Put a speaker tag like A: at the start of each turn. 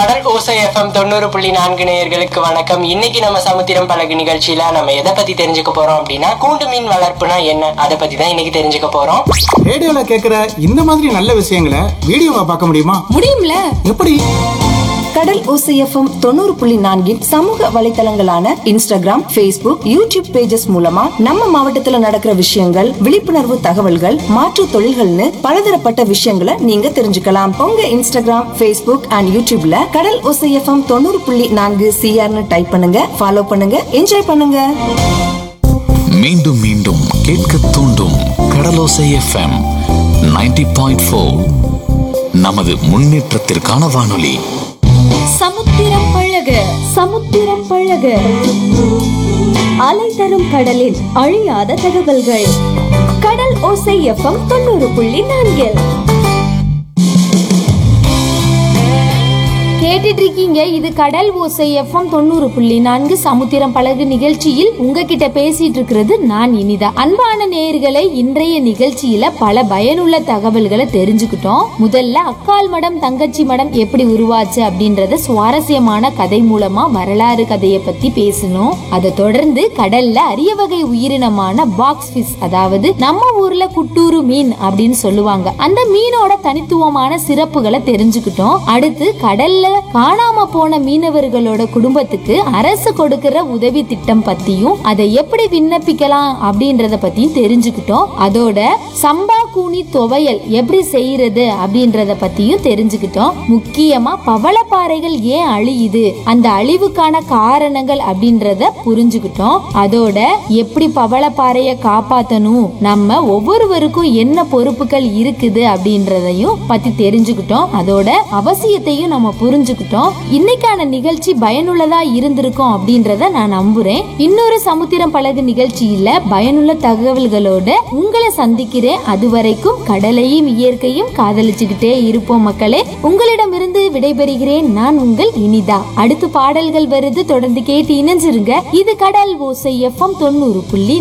A: கடல் ஓசை எஃப்எம் தொண்ணூறு புள்ளி நான்கு நேயர்களுக்கு வணக்கம் இன்னைக்கு நம்ம சமுத்திரம் பழகு நிகழ்ச்சியில நம்ம எதை பத்தி தெரிஞ்சுக்க போறோம் அப்படின்னா கூண்டு மீன் வளர்ப்புனா என்ன அதை பத்தி தான் இன்னைக்கு தெரிஞ்சுக்க போறோம்
B: ரேடியோல கேக்குற இந்த மாதிரி நல்ல விஷயங்களை வீடியோவா பார்க்க முடியுமா
C: முடியும்ல
B: எப்படி
C: கடல் ஓசைஎஃப்எம் தொண்ணூறு புள்ளி நான்கின் சமூக வலைத்தளங்களான இன்ஸ்டாகிராம் ஃபேஸ்புக் யூடியூப் பேஜஸ் மூலமா நம்ம மாவட்டத்துல நடக்கிற விஷயங்கள் விழிப்புணர்வு தகவல்கள் மாற்று தொழில்கள்னு பலதரப்பட்ட விஷயங்களை நீங்க தெரிஞ்சுக்கலாம் உங்க இன்ஸ்டாகிராம் ஃபேஸ்புக் அண்ட் யூடியூப்ல கடல் ஓசைஎஃப்எம் தொண்ணூறு புள்ளி நான்கு சிஆர்னு டைப் பண்ணுங்க ஃபாலோ பண்ணுங்க என்ஜாய் பண்ணுங்க
D: மீண்டும் மீண்டும் கேட்க தூண்டும் கடலோசை எஃப்எம் 90.4 பாயிண்ட் நமது முன்னேற்றத்திற்கான வானொலி
E: சமுத்திரம் பழக சமுத்திரம் பழக அலை தரும் கடலின் அழியாத தகவல்கள் கடல் ஓசை எஃப்எம் தொண்ணூறு புள்ளி நான்கில் கேட்டுட்டு இருக்கீங்க இது கடல் ஓசை எஃப்எம் தொண்ணூறு புள்ளி நான்கு சமுத்திரம் பழகு நிகழ்ச்சியில் உங்ககிட்ட பேசிட்டு இருக்கிறது நான் இனிதா அன்பான நேயர்களை இன்றைய நிகழ்ச்சியில பல பயனுள்ள தகவல்களை தெரிஞ்சுக்கிட்டோம் முதல்ல அக்கால் மடம் தங்கச்சி மடம் எப்படி உருவாச்சு அப்படின்றத சுவாரஸ்யமான கதை மூலமா வரலாறு கதையை பத்தி பேசணும் அதை தொடர்ந்து கடல்ல அரிய வகை உயிரினமான பாக்ஸ் ஃபிஷ் அதாவது நம்ம ஊர்ல குட்டூரு மீன் அப்படின்னு சொல்லுவாங்க அந்த மீனோட தனித்துவமான சிறப்புகளை தெரிஞ்சுக்கிட்டோம் அடுத்து கடல்ல காணாம போன மீனவர்களோட குடும்பத்துக்கு அரசு கொடுக்கிற உதவி திட்டம் பத்தியும் அதை எப்படி விண்ணப்பிக்கலாம் அப்படின்றத பத்தியும் தெரிஞ்சுக்கிட்டோம் அதோட சம்பா கூனி துவையல் எப்படி செய்யறது அப்படின்றத பத்தியும் தெரிஞ்சுக்கிட்டோம் முக்கியமா பவளப்பாறைகள் ஏன் அழியுது அந்த அழிவுக்கான காரணங்கள் அப்படின்றத புரிஞ்சுக்கிட்டோம் அதோட எப்படி பவளப்பாறைய காப்பாத்தணும் நம்ம ஒவ்வொருவருக்கும் என்ன பொறுப்புகள் இருக்குது அப்படின்றதையும் பத்தி தெரிஞ்சுக்கிட்டோம் அதோட அவசியத்தையும் நம்ம புரிஞ்சுக்கிட்டோம் இன்னைக்கான நிகழ்ச்சி பயனுள்ளதா இருந்திருக்கும் அப்படின்றத நான் நம்புறேன் இன்னொரு சமுத்திரம் பழகு நிகழ்ச்சியில பயனுள்ள தகவல்களோட உங்களை சந்திக்கிறேன் அது வரைக்கும் கடலையும் இயற்கையும் காதலிச்சுக்கிட்டே இருப்போம் மக்களே உங்களிடமிருந்து விடைபெறுகிறேன் நான் உங்கள் இனிதா அடுத்து பாடல்கள் வருது தொடர்ந்து கேட்டு இணைஞ்சிருங்க இது கடல் ஓசை எஃப்எம் தொண்ணூறு புள்ளி